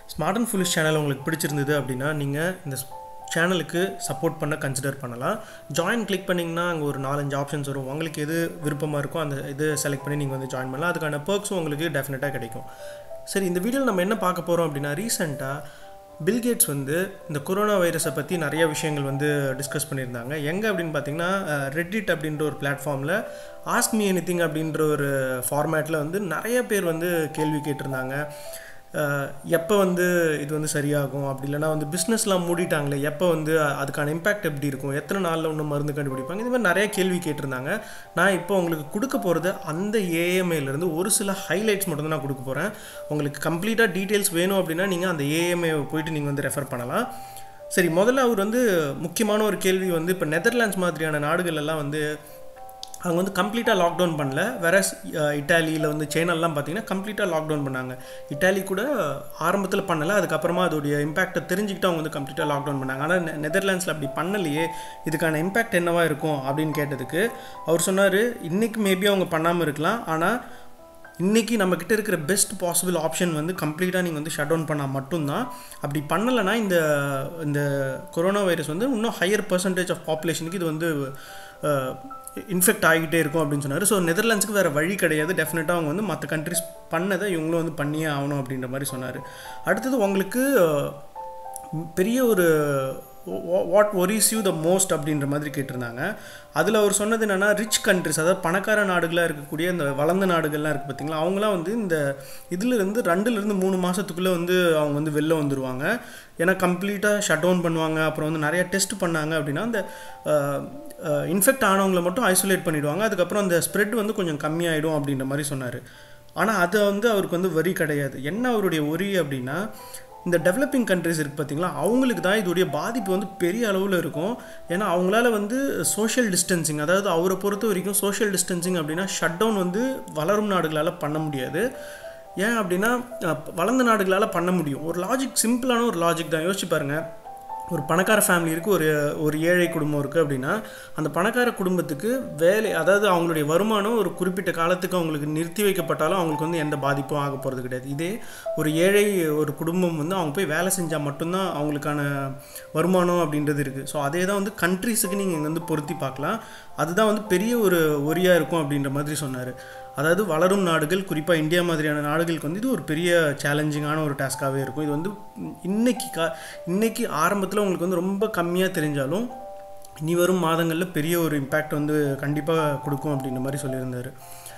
smart and foolish channel உங்களுக்கு பிடிச்சிருந்தது அப்படின்னா நீங்கள் இந்த சேனலுக்கு சப்போர்ட் பண்ண கன்சிடர் பண்ணலாம் ஜாயின் கிளிக் பண்ணிங்கன்னா அங்கே ஒரு நாலஞ்சு ஆப்ஷன்ஸ் வரும் உங்களுக்கு எது விருப்பமாக இருக்கோ அந்த இது செலக்ட் பண்ணி நீங்கள் வந்து ஜாயின் பண்ணலாம் அதுக்கான பர்க்ஸும் உங்களுக்கு டெஃபினட்டாக கிடைக்கும் சரி இந்த வீடியோவில் நம்ம என்ன பார்க்க போகிறோம் அப்படின்னா ரீசெண்டாக பில்கேட்ஸ் வந்து இந்த கொரோனா வைரஸை பற்றி நிறைய விஷயங்கள் வந்து டிஸ்கஸ் பண்ணியிருந்தாங்க எங்கே அப்படின்னு பார்த்தீங்கன்னா ரெட்டிட் அப்படின்ற ஒரு பிளாட்ஃபார்மில் ஆஸ்க் மீ எனி திங் அப்படின்ற ஒரு ஃபார்மேட்டில் வந்து நிறைய பேர் வந்து கேள்வி கேட்டிருந்தாங்க எப்போ வந்து இது வந்து சரியாகும் அப்படி இல்லைனா வந்து பிஸ்னஸ்லாம் மூடிட்டாங்களே எப்போ வந்து அதுக்கான இம்பேக்ட் எப்படி இருக்கும் எத்தனை நாளில் இன்னும் மருந்து கண்டுபிடிப்பாங்க இந்த மாதிரி நிறைய கேள்வி கேட்டிருந்தாங்க நான் இப்போ உங்களுக்கு கொடுக்க போகிறது அந்த ஏஎம்ஏலேருந்து ஒரு சில ஹைலைட்ஸ் மட்டும் தான் நான் கொடுக்க போகிறேன் உங்களுக்கு கம்ப்ளீட்டாக டீட்டெயில்ஸ் வேணும் அப்படின்னா நீங்கள் அந்த ஏஎம்ஏ போயிட்டு நீங்கள் வந்து ரெஃபர் பண்ணலாம் சரி முதல்ல அவர் வந்து முக்கியமான ஒரு கேள்வி வந்து இப்போ நெதர்லாண்ட்ஸ் மாதிரியான நாடுகள் எல்லாம் வந்து அவங்க வந்து கம்ப்ளீட்டாக லாக்டவுன் பண்ணல வேற இட்டாலியில் வந்து சைனாலாம் பார்த்தீங்கன்னா கம்ப்ளீட்டாக லாக்டவுன் பண்ணாங்க இட்டாலி கூட ஆரம்பத்தில் பண்ணலை அதுக்கப்புறமா அதோடைய இம்பேக்டை தெரிஞ்சுக்கிட்டு அவங்க வந்து கம்ப்ளீட்டாக லாக்டவுன் பண்ணாங்க ஆனால் நெதர்லாண்ட்ஸில் அப்படி பண்ணலையே இதுக்கான இம்பேக்ட் என்னவா இருக்கும் அப்படின்னு கேட்டதுக்கு அவர் சொன்னார் இன்றைக்கி மேபி அவங்க பண்ணாமல் இருக்கலாம் ஆனால் இன்றைக்கி நம்மக்கிட்ட இருக்கிற பெஸ்ட் பாசிபிள் ஆப்ஷன் வந்து கம்ப்ளீட்டாக நீங்கள் வந்து ஷட் டவுன் பண்ணால் மட்டும்தான் அப்படி பண்ணலைன்னா இந்த இந்த கொரோனா வைரஸ் வந்து இன்னும் ஹையர் பர்சன்டேஜ் ஆஃப் பாப்புலேஷனுக்கு இது வந்து இன்ஃபெக்ட் ஆகிட்டே இருக்கும் அப்படின்னு சொன்னார் ஸோ நெதர்லாண்ட்ஸுக்கு வேறு வழி கிடையாது டெஃபினட்டாக அவங்க வந்து மற்ற கண்ட்ரிஸ் பண்ணதை இவங்களும் வந்து பண்ணியே ஆகணும் அப்படின்ற மாதிரி சொன்னார் அடுத்தது உங்களுக்கு பெரிய ஒரு what worries you the most அப்படின்ற மாதிரி கேட்டிருந்தாங்க அதில் அவர் சொன்னது என்னென்னா ரிச் கண்ட்ரிஸ் அதாவது பணக்கார நாடுகளாக இருக்கக்கூடிய இந்த வளர்ந்த நாடுகள்லாம் இருக்குது பார்த்திங்களா அவங்களாம் வந்து இந்த இதிலிருந்து ரெண்டுலேருந்து மூணு மாதத்துக்குள்ளே வந்து அவங்க வந்து வெளில வந்துடுவாங்க ஏன்னா கம்ப்ளீட்டாக ஷட் டவுன் பண்ணுவாங்க அப்புறம் வந்து நிறையா டெஸ்ட் பண்ணாங்க அப்படின்னா அந்த இன்ஃபெக்ட் ஆனவங்களை மட்டும் ஐசோலேட் பண்ணிவிடுவாங்க அதுக்கப்புறம் அந்த ஸ்ப்ரெட் வந்து கொஞ்சம் கம்மியாயிடும் அப்படின்ற மாதிரி சொன்னார் ஆனால் அது வந்து அவருக்கு வந்து வரி கிடையாது என்ன அவருடைய ஒரி அப்படின்னா இந்த டெவலப்பிங் கண்ட்ரிஸ் இருக்குது பார்த்தீங்களா அவங்களுக்கு தான் இதோடைய பாதிப்பு வந்து பெரிய அளவில் இருக்கும் ஏன்னா அவங்களால வந்து சோஷியல் டிஸ்டன்சிங் அதாவது அவரை பொறுத்த வரைக்கும் சோஷியல் டிஸ்டன்சிங் அப்படின்னா ஷட் டவுன் வந்து வளரும் நாடுகளால் பண்ண முடியாது ஏன் அப்படின்னா வளர்ந்த நாடுகளால் பண்ண முடியும் ஒரு லாஜிக் சிம்பிளான ஒரு லாஜிக் தான் யோசிச்சு பாருங்கள் ஒரு பணக்கார ஃபேமிலி இருக்குது ஒரு ஒரு ஏழை குடும்பம் இருக்குது அப்படின்னா அந்த பணக்கார குடும்பத்துக்கு வேலை அதாவது அவங்களுடைய வருமானம் ஒரு குறிப்பிட்ட காலத்துக்கு அவங்களுக்கு நிறுத்தி வைக்கப்பட்டாலும் அவங்களுக்கு வந்து எந்த பாதிப்பும் ஆக போகிறது கிடையாது இதே ஒரு ஏழை ஒரு குடும்பம் வந்து அவங்க போய் வேலை செஞ்சால் மட்டும்தான் அவங்களுக்கான வருமானம் அப்படின்றது இருக்குது ஸோ அதே தான் வந்து கண்ட்ரிஸுக்கு நீங்கள் வந்து பொருத்தி பார்க்கலாம் அதுதான் வந்து பெரிய ஒரு ஒரியாக இருக்கும் அப்படின்ற மாதிரி சொன்னார் அதாவது வளரும் நாடுகள் குறிப்பாக இந்தியா மாதிரியான நாடுகளுக்கு வந்து இது ஒரு பெரிய சேலஞ்சிங்கான ஒரு டாஸ்க்காகவே இருக்கும் இது வந்து இன்னைக்கு கா இன்னைக்கு ஆரம்பத்தில் உங்களுக்கு வந்து ரொம்ப கம்மியாக தெரிஞ்சாலும் இனி வரும் மாதங்களில் பெரிய ஒரு இம்பேக்ட் வந்து கண்டிப்பாக கொடுக்கும் அப்படின்ற மாதிரி சொல்லியிருந்தார்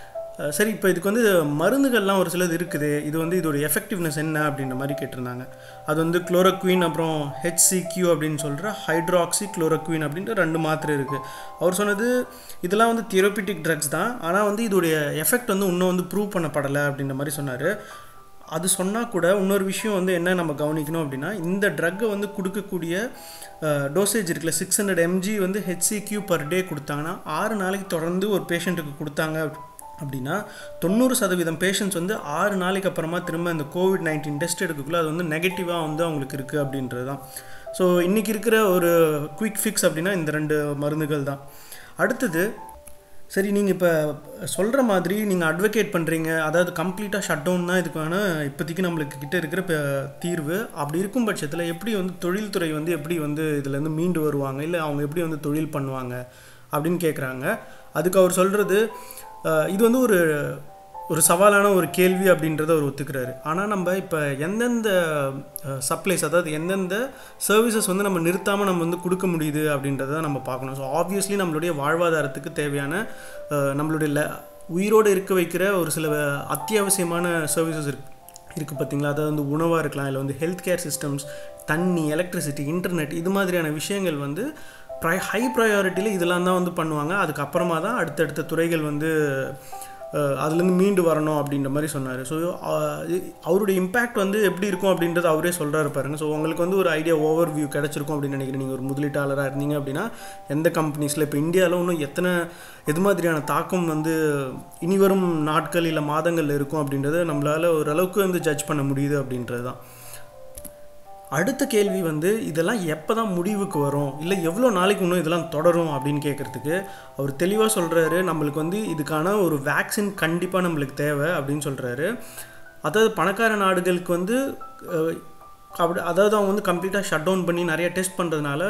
சரி இப்போ இதுக்கு வந்து மருந்துகள்லாம் ஒரு சிலது இருக்குது இது வந்து இதோட எஃபெக்டிவ்னஸ் என்ன அப்படின்ற மாதிரி கேட்டிருந்தாங்க அது வந்து குளோரோக்வீன் அப்புறம் ஹெச்சிக்யூ அப்படின்னு சொல்கிற ஹைட்ராக்சி குளோரோக்வீன் அப்படின்ற ரெண்டு மாத்திரை இருக்குது அவர் சொன்னது இதெல்லாம் வந்து தியோபிட்டிக் ட்ரக்ஸ் தான் ஆனால் வந்து இதோடைய எஃபெக்ட் வந்து இன்னும் வந்து ப்ரூவ் பண்ணப்படலை அப்படின்ற மாதிரி சொன்னார் அது சொன்னால் கூட இன்னொரு விஷயம் வந்து என்ன நம்ம கவனிக்கணும் அப்படின்னா இந்த ட்ரக்கை வந்து கொடுக்கக்கூடிய டோசேஜ் இருக்குல்ல சிக்ஸ் ஹண்ட்ரட் எம்ஜி வந்து ஹெச்சிக்யூ பர் டே கொடுத்தாங்கன்னா ஆறு நாளைக்கு தொடர்ந்து ஒரு பேஷண்ட்டுக்கு கொடுத்தாங்க அப்படின்னா தொண்ணூறு சதவீதம் பேஷண்ட்ஸ் வந்து ஆறு நாளைக்கு அப்புறமா திரும்ப இந்த கோவிட் நைன்டீன் டெஸ்ட் எடுக்கக்குள்ள அது வந்து நெகட்டிவாக வந்து அவங்களுக்கு இருக்குது அப்படின்றது தான் ஸோ இன்றைக்கி இருக்கிற ஒரு குயிக் ஃபிக்ஸ் அப்படின்னா இந்த ரெண்டு மருந்துகள் தான் அடுத்தது சரி நீங்கள் இப்போ சொல்கிற மாதிரி நீங்கள் அட்வொகேட் பண்ணுறீங்க அதாவது கம்ப்ளீட்டாக ஷட் டவுன் தான் இதுக்கான இப்போதைக்கு நம்மளுக்கு கிட்ட இருக்கிற தீர்வு அப்படி இருக்கும் பட்சத்தில் எப்படி வந்து தொழில்துறை வந்து எப்படி வந்து இதுலேருந்து மீண்டு வருவாங்க இல்லை அவங்க எப்படி வந்து தொழில் பண்ணுவாங்க அப்படின்னு கேட்குறாங்க அதுக்கு அவர் சொல்கிறது இது வந்து ஒரு ஒரு சவாலான ஒரு கேள்வி அப்படின்றத அவர் ஒத்துக்கிறாரு ஆனால் நம்ம இப்போ எந்தெந்த சப்ளைஸ் அதாவது எந்தெந்த சர்வீசஸ் வந்து நம்ம நிறுத்தாமல் நம்ம வந்து கொடுக்க முடியுது அப்படின்றத நம்ம பார்க்கணும் ஸோ ஆப்வியஸ்லி நம்மளுடைய வாழ்வாதாரத்துக்கு தேவையான நம்மளுடைய ல உயிரோடு இருக்க வைக்கிற ஒரு சில அத்தியாவசியமான சர்வீசஸ் இருக்கு இருக்குது பார்த்தீங்களா அதாவது வந்து உணவாக இருக்கலாம் இல்லை வந்து ஹெல்த் கேர் சிஸ்டம்ஸ் தண்ணி எலக்ட்ரிசிட்டி இன்டர்நெட் இது மாதிரியான விஷயங்கள் வந்து ப்ரை ஹை ப்ரையாரிட்டியில் இதெல்லாம் தான் வந்து பண்ணுவாங்க அதுக்கப்புறமா தான் அடுத்தடுத்த துறைகள் வந்து அதுலேருந்து மீண்டு வரணும் அப்படின்ற மாதிரி சொன்னார் ஸோ அவருடைய இம்பேக்ட் வந்து எப்படி இருக்கும் அப்படின்றது அவரே சொல்கிறாரு பாருங்க ஸோ உங்களுக்கு வந்து ஒரு ஐடியா ஓவர் வியூ கிடச்சிருக்கும் அப்படின்னு நினைக்கிறேன் நீங்கள் ஒரு முதலீட்டாளராக இருந்தீங்க அப்படின்னா எந்த கம்பெனிஸில் இப்போ இந்தியாவில் இன்னும் எத்தனை எது மாதிரியான தாக்கம் வந்து இனி வரும் நாட்கள் இல்லை மாதங்களில் இருக்கும் அப்படின்றத நம்மளால் ஓரளவுக்கு வந்து ஜட்ஜ் பண்ண முடியுது அப்படின்றது தான் அடுத்த கேள்வி வந்து இதெல்லாம் எப்போ தான் முடிவுக்கு வரும் இல்லை எவ்வளோ நாளைக்கு இன்னும் இதெல்லாம் தொடரும் அப்படின்னு கேட்குறதுக்கு அவர் தெளிவாக சொல்கிறாரு நம்மளுக்கு வந்து இதுக்கான ஒரு வேக்சின் கண்டிப்பாக நம்மளுக்கு தேவை அப்படின்னு சொல்கிறாரு அதாவது பணக்கார நாடுகளுக்கு வந்து அப்படி அதாவது அவங்க வந்து கம்ப்ளீட்டாக ஷட் டவுன் பண்ணி நிறைய டெஸ்ட் பண்ணுறதுனால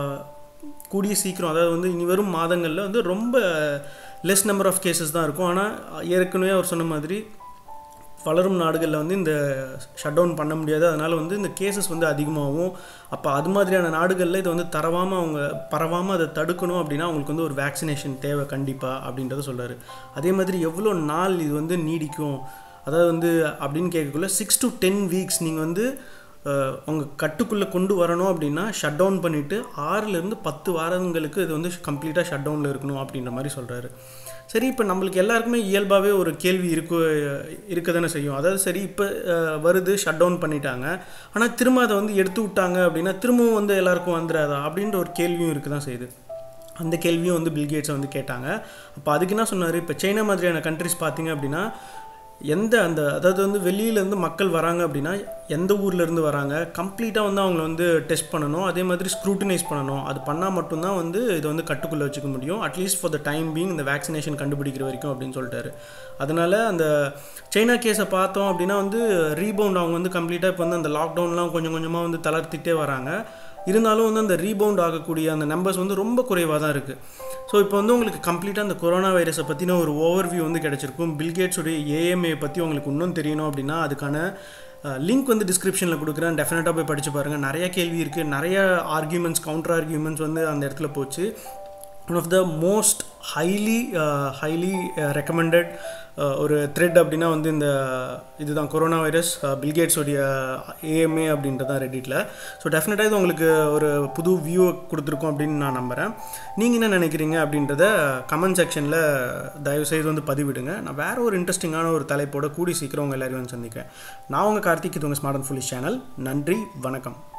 கூடிய சீக்கிரம் அதாவது வந்து இனி வரும் மாதங்களில் வந்து ரொம்ப லெஸ் நம்பர் ஆஃப் கேசஸ் தான் இருக்கும் ஆனால் ஏற்கனவே அவர் சொன்ன மாதிரி வளரும் நாடுகளில் வந்து இந்த ஷட் டவுன் பண்ண முடியாது அதனால் வந்து இந்த கேசஸ் வந்து அதிகமாகும் அப்போ அது மாதிரியான நாடுகளில் இதை வந்து தரவாமல் அவங்க பரவாமல் அதை தடுக்கணும் அப்படின்னா அவங்களுக்கு வந்து ஒரு வேக்சினேஷன் தேவை கண்டிப்பாக அப்படின்றத சொல்கிறாரு அதே மாதிரி எவ்வளோ நாள் இது வந்து நீடிக்கும் அதாவது வந்து அப்படின்னு கேட்கக்குள்ள சிக்ஸ் டு டென் வீக்ஸ் நீங்கள் வந்து அவங்க கட்டுக்குள்ளே கொண்டு வரணும் அப்படின்னா ஷட் டவுன் பண்ணிவிட்டு ஆறுலேருந்து பத்து வாரங்களுக்கு இது வந்து கம்ப்ளீட்டாக ஷட் டவுனில் இருக்கணும் அப்படின்ற மாதிரி சொல்கிறாரு சரி இப்போ நம்மளுக்கு எல்லாருக்குமே இயல்பாகவே ஒரு கேள்வி இருக்கு இருக்க தானே செய்யும் அதாவது சரி இப்போ வருது ஷட் டவுன் பண்ணிட்டாங்க ஆனால் திரும்ப அதை வந்து எடுத்து விட்டாங்க அப்படின்னா திரும்பவும் வந்து எல்லாருக்கும் வந்துடாதா அப்படின்ற ஒரு கேள்வியும் இருக்க தான் செய்யுது அந்த கேள்வியும் வந்து பில்கேட்ஸை வந்து கேட்டாங்க அப்போ அதுக்கு என்ன சொன்னார் இப்போ சைனா மாதிரியான கண்ட்ரிஸ் பார்த்தீங்க அப்படின்னா எந்த அந்த அதாவது வந்து வெளியிலேருந்து மக்கள் வராங்க அப்படின்னா எந்த ஊர்லேருந்து வராங்க கம்ப்ளீட்டாக வந்து அவங்கள வந்து டெஸ்ட் பண்ணணும் அதே மாதிரி ஸ்க்ரூட்டினைஸ் பண்ணணும் அது பண்ணால் மட்டும்தான் வந்து இதை வந்து கட்டுக்குள்ளே வச்சுக்க முடியும் at least for the time being இந்த வேக்சினேஷன் கண்டுபிடிக்கிற வரைக்கும் அப்படின்னு சொல்லிட்டாரு அதனால் அந்த சைனா கேஸை பார்த்தோம் அப்படின்னா வந்து ரீபவுண்ட் அவங்க வந்து கம்ப்ளீட்டாக இப்போ வந்து அந்த லாக்டவுன்லாம் கொஞ்சம் கொஞ்சமாக வந்து தளர்த்திட்டே வராங்க இருந்தாலும் வந்து அந்த ரீபவுண்ட் ஆகக்கூடிய அந்த நம்பர்ஸ் வந்து ரொம்ப குறைவாக தான் இருக்குது ஸோ இப்போ வந்து உங்களுக்கு கம்ப்ளீட்டாக அந்த கொரோனா வைரஸை பற்றின ஒரு ஓவர்வியூ வந்து கிடச்சிருக்கும் பில்கேட்ஸுடைய ஏஎம்ஏ பற்றி உங்களுக்கு இன்னும் தெரியணும் அப்படின்னா அதுக்கான லிங்க் வந்து டிஸ்கிரிப்ஷனில் கொடுக்குறேன் டெஃபினட்டாக போய் படித்து பாருங்கள் நிறைய கேள்வி இருக்குது நிறைய ஆர்கியூமெண்ட்ஸ் கவுண்டர் ஆர்கியூமெண்ட்ஸ் வந்து அந்த இடத்துல போச்சு one of the most highly highly recommended ஒரு த்ரெட் அப்படின்னா வந்து இந்த இதுதான் கொரோனா வைரஸ் பில்கேட்ஸோடைய ஏஎம்ஏ அப்படின்றது தான் ரெடிட்டில் ஸோ டெஃபினட்டாக இது உங்களுக்கு ஒரு புது வியூ கொடுத்துருக்கோம் அப்படின்னு நான் நம்புகிறேன் நீங்கள் என்ன நினைக்கிறீங்க அப்படின்றத கமெண்ட் செக்ஷனில் தயவுசெய்து வந்து பதிவிடுங்க நான் வேறு ஒரு இன்ட்ரெஸ்டிங்கான ஒரு தலைப்போட கூடி சீக்கிரம் உங்கள் எல்லாரையும் வந்து சந்திக்கிறேன் நான் உங்கள் கார்த்திக் இது உங்கள் ஸ்மார்ட் அண்ட் ஃபுல்லிஷ் சேனல் நன்றி வணக்கம்